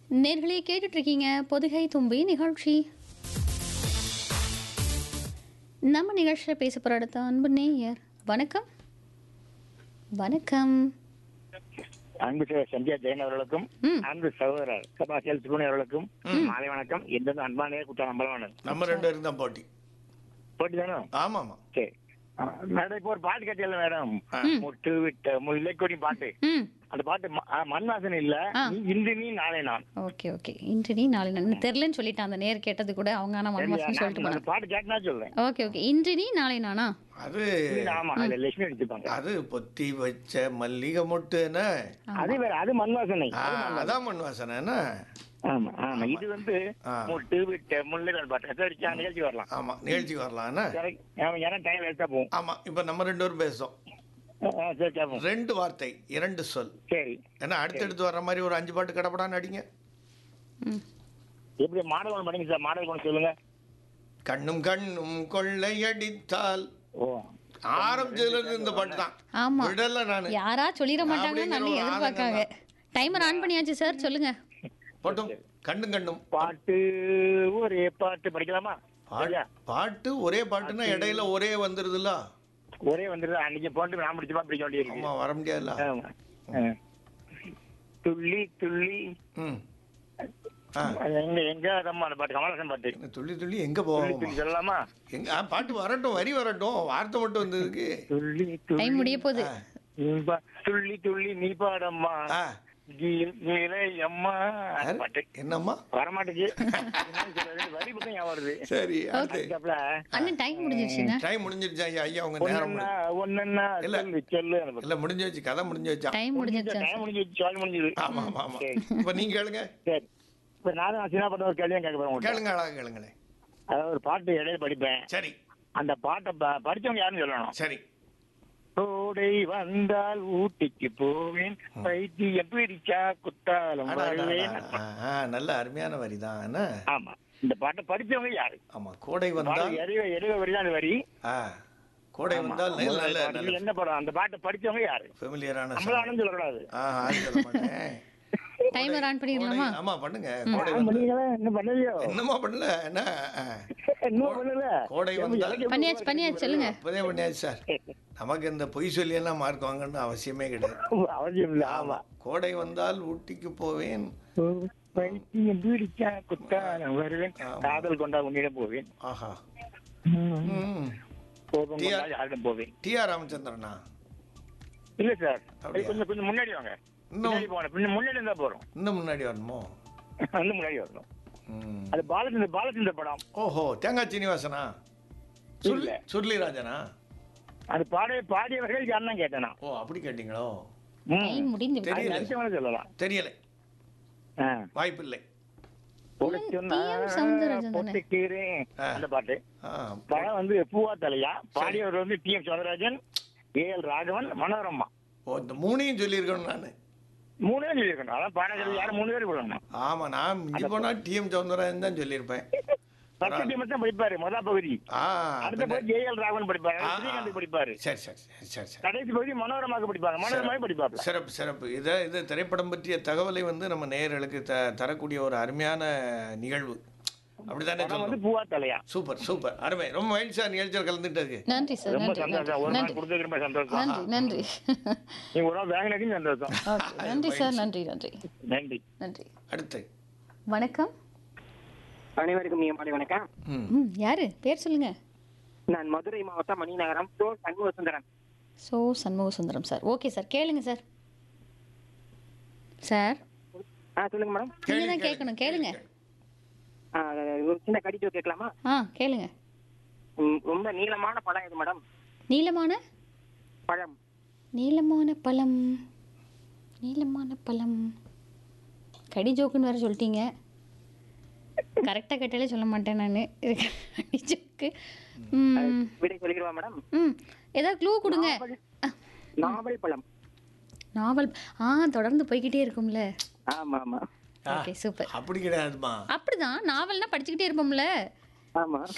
நேர்களே கேட்டுட்டு இருக்கீங்க பொதுகை தும்பி நிகழ்ச்சி நம்ம நிகழ்ச்சியில் பேச போகிற அடுத்த அன்பு நேயர் வணக்கம் வணக்கம் அன்பு சகோதரர் சந்தியா ஜெயன் அவர்களுக்கும் ம். அன்பு சகோதரர் சபாசியல் சுகுணி அவர்களுக்கும் மாலை வணக்கம் எந்த அன்பானே குற்றம் நம்பலவானன் நம்ம ரெண்டு பேரும் தான் போட்டி போட்டி தானே ஆமா ஆமா சரி ஆ, மேடம் இப்போ ஒரு பாட்டு கட்டியல மேடம் முட்டு விட்ட முல்லைக்கொடி பாட்டு ம் அந்த பாட்டு ம- ஆ, மண் வாசனை இல்ல ஆ. நீ இன்று நீ நாளை நான் ஓகே ஓகே இன்று நீ நாளை நான் தெரிலன்னு சொல்லிட்டான் அந்த நேர் கேட்டது கூட அவங்க ஆனால் மன்மாசம் சொல்லிட்டு அந்த போனாங்க பாட்டு கேட்டனா சொல்றேன் ஓகே ஓகே இன்று நீ நாளை நானா அது ஆமா அதுல லட்சுமி அடிச்சுப்பாங்க அது பொத்தி வச்ச மல்லிகை மொட்டுன்னு அது வேற அது மண் வாசனை ஆ, அதான் மண் வாசனை என்ன ஆமா ஆமா இது வந்து ஆ. முட்டு விட்ட முல்லைகள் பாட்டு சரி சரி, நிகழ்ச்சி வரலாம் ஆமா நிகழ்ச்சிக்கு வரலாம் என்ன சரி, ஆமா, ஏன்னா டைம் வேஸ்டா போகும் ஆமா இப்ப நம்ம ரெண்டு பேரும் பேசுறோம் ஆ, ஆ, சரி கேட்போம் ரெண்டு வார்த்தை இரண்டு சொல் சரி ஏன்னா அடுத்தடுத்து வர்ற மாதிரி ஒரு அஞ்சு பாட்டு கடப்படான்னு அடிங்க ம் எப்படி மாடல் ஒன்று படிங்க சார் மாடல் ஒன்று சொல்லுங்க கண்ணும் கண்ணும் கொள்ளையடித்தால் ஓ ஆரம்பிச்சதுல இருந்து இந்த பாட்டு தான் ஆமா விடல நானு யாரா சொல்லிட மாட்டாங்கன்னு அப்படிங்கிற நல்லா ஒரு எதிர்பார்க்காங்க டைமர் ஆன் பண்ணியாச்சு சார் சொல்லுங்க போட்டும் கண்ணும் கண்ணும் பாட்டு ஒரே பாட்டு படிக்கலாமா சரியா பாட்டு- பாட்டு ஒரே பாட்டுன்னா இடையில ஒரே வந்துருதுல்ல ஒரே வந்துருது அன்னைக்கு போட்டு நான் முடிச்சுமா படிக்க வேண்டியிருக்கு ஆமா வர முடியாதுல்ல ஆமா. ஆ. துள்ளி துள்ளி ம் ஆ அது எங்க எங்க அதம்மா அந்த பாட்டு கமலஹாசன் பாட்டு என்ன துள்ளி துள்ளி எங்க துள்ளி போவோம் துள்ளி சொல்லலாமா எங்க ஆ, பாட்டு வரட்டும் வரி வரட்டும் வார்த்தை மட்டும் வந்ததுக்கு துள்ளி டைம் துள்ளி முடிய போகுது நீ பா- துள்ளி துள்ளி நீ பாடம்மா ஆ, கீ- கீழே அம்மா அந்த யாரு? பாட்டு என்னம்மா வரமாட்டேங்குது என்னன்னு சொல்றது? வரி பக்கம் ஞாபகம் வருது சரி அடுத்து அதுக்கப்புல அண்ணன் டைம் முடிஞ்சிருச்சுங்க டைம் முடிஞ்சிருச்சா ஐயா ஐயா உங்க நேரம் ஒன்னொன்னா முடிஞ்சு- ஒன்னொன்னா இல்ல. சொல்லு சொல்லு அந்த பாட்டு. இல்ல முடிஞ்சு வச்சு கதை முடிஞ்சு வச்சா டைம் முடிஞ்சிருச்சா டைம் முடிஞ்சிருச்சு சோழ முடிஞ்சது ஆமா ஆமா ஆமா சரி. இப்ப நீங்க கேளுங்க சரி இப்ப நானும் சின்ன பண்ண ஒரு கேள்வியும் கேட்க போறேன் உங்கள்ட்ட. கேளுங்க அழகா கேளுங்களேன் அதாவது ஒரு பாட்டு இடையில படிப்பேன் சரி அந்த பாட்டை ப- படிச்சவங்க யாருன்னு சொல்லணும் சரி கோடை வந்தால் ஊட்டிக்கு போவேன் பைத்தியம் பிடிச்சா குத்தாலம் அடா, அடா, வருவேன் அடா. ஆ, ஆ, நல்ல அருமையான வரி தான் என்ன ஆமா இந்த பாட்டை படிச்சவங்க யாரு ஆமா கோடை வந்தால் எரிவ எரிவ வரி தான் அந்த வரி ஆ கோடை ஆமா. வந்தால் நல்ல முதல் நல்ல பாட்டு. நல்ல என்ன படம் அந்த பாட்டை படிச்சவங்க யாரு ஃபெமிலியரான நம்மளாலும் சொல்லக்கூடாது ஆ அது சொல்ல மாட்டேன் டைமர் ஆன் பண்ணிடலாமா கோடை- ஆமா பண்ணுங்க கோடை நான் வந்து பண்ணீங்களா? இன்னும் பண்ணலையோ என்னமா பண்ணல என்ன ஆ. இன்னும் பண்ணல கோடை வந்தால் பண்ணியாச்சு பண்ணியாச்சு சொல்லுங்க இப்போதே பண்ணியாச்சு சார் நமக்கு இந்த பொய் சொல்லி எல்லாம் மார்க் வாங்கணும்னு அவசியமே கிடையாது அவசியம் இல்ல ஆமா கோடை வந்தால் ஊட்டிக்கு போவேன் பைத்தியம் பிடிச்சா குத்தாலம் வருவேன் ஆமா. காதல் கொண்டா உன்னிடம் போவேன் ஆஹா ம். ம் கோபம் டிஆர். கொண்டா யாரிடம் போவேன் டி ஆர் ராமச்சந்திரனா இல்ல சார் அப்படியா? கொஞ்சம் கொஞ்சம் முன்னாடி வாங்க இன்னும் முன்னாடி போங்க பின்ன முன்னாடி இருந்தா போறோம் இன்னும் முன்னாடி வரணுமோ வந்து முன்னாடி வரணும் ம். அது பாலச்சந்திர பாலச்சந்திர படம் ஓஹோ தேங்காய் சீனிவாசனா சுருளி இல்ல. சுருளிராஜனா அது பாடிய பாடியவர்கள் யாருன்னா கேட்டேனா ஓ அப்படி கேட்டீங்களோ டைம் முடிந்து விட்டது. தெரியல. நடிச்சவன சொல்லலாம் தெரியலை ஆ. வாய்ப்பில்லை போட சொன்னா டி.எம். சௌந்தரராஜன் தானே? போட்டுக்கிறேன். ஆ. அந்த பாட்டு ஆ படம் வந்து பூவா தலையா பாடியவர் வந்து T M Soundararajan A L Raghavan Manorama ஓ இந்த மூணையும் சொல்லியிருக்கணும் நான் மூணு பேர் சொல்லியிருக்கணும் அதான் பாடகர்கள் யாரும் மூணு பேர் சொல்லணும் ஆமா நான் மிஞ்சி போனா டிஎம் சவுந்தரராஜன் தான் சொல்லியிருப்பேன் ஃபர்ஸ்ட் டீம் தான் படிப்பாரு முதல் பகுதி ஆ அடுத்த பின்ன- பகுதி ஏ எல் ராகவன் படிப்பாரு ஆ, ஆ. ஸ்ரீகாந்த் படிப்பாரு சரி சரி சரி சரி சரி கடைசி பகுதி மனோரமாக்கு படிப்பாங்க மனோரமாவே படிப்பாரு சிறப்பு சிறப்பு இதை இது திரைப்படம் பற்றிய தகவலை வந்து நம்ம நேயர்களுக்கு த தரக்கூடிய ஒரு அருமையான நிகழ்வு அப்படித்தானே படம் வந்து சொல்லணும் பூவா தலையா சூப்பர் சூப்பர் அருமை ரொம்ப மகிழ்ச்சியா நிகழ்ச்சியில் கலந்துட்டதுக்கு நன்றி சார் ரொம்ப நன்றி நன்றி சந்தோஷம் ஒரு நாள் நன்றி கொடுத்தது ரொம்ப சந்தோஷம் நன்றி நன்றி நீங்க ஒரு நாள் வாங்கினதையும் சந்தோஷம் ஓகே நன்றி சார் நன்றி நன்றி நன்றி நன்றி அடுத்து வணக்கம் அனைவருக்கும் நீங்க மாலை வணக்கம் ம் ம் யாரு பேர் சொல்லுங்க நான் மதுரை மாவட்டம் மணிநகரம் சோ சண்முக சுந்தரன் ஸோ Shanmuga Sundaram sir okay sir கேளுங்க சார் சார் ஆ சொல்லுங்க மேடம் நீங்க தான் கேட்கணும் கேளுங்க ஆ, ஒரு சின்ன கடிச்சு கேட்கலாமா ஆ கேளுங்க ம், ரொம்ப நீளமான பழம் இது மேடம் நீளமான பழம் நீளமான பழம் நீளமான பழம் கடி ஜோக்குன்னு வேற சொல்லிட்டீங்க கரெக்டாக கேட்டாலே சொல்ல மாட்டேன் நான் கடி ஜோக்கு ம் விடை சொல்லிடுவா மேடம் ம் ஏதாவது க்ளூ கொடுங்க நாவல் பழம் நாவல் ஆ தொடர்ந்து போய்கிட்டே இருக்கும்ல ஆமா ஆமா ஓகே சூப்பர் அப்படி கிடையாதுமா அப்படிதான் நாவல்னா படிச்சுக்கிட்டே இருப்போம்ல ஆமா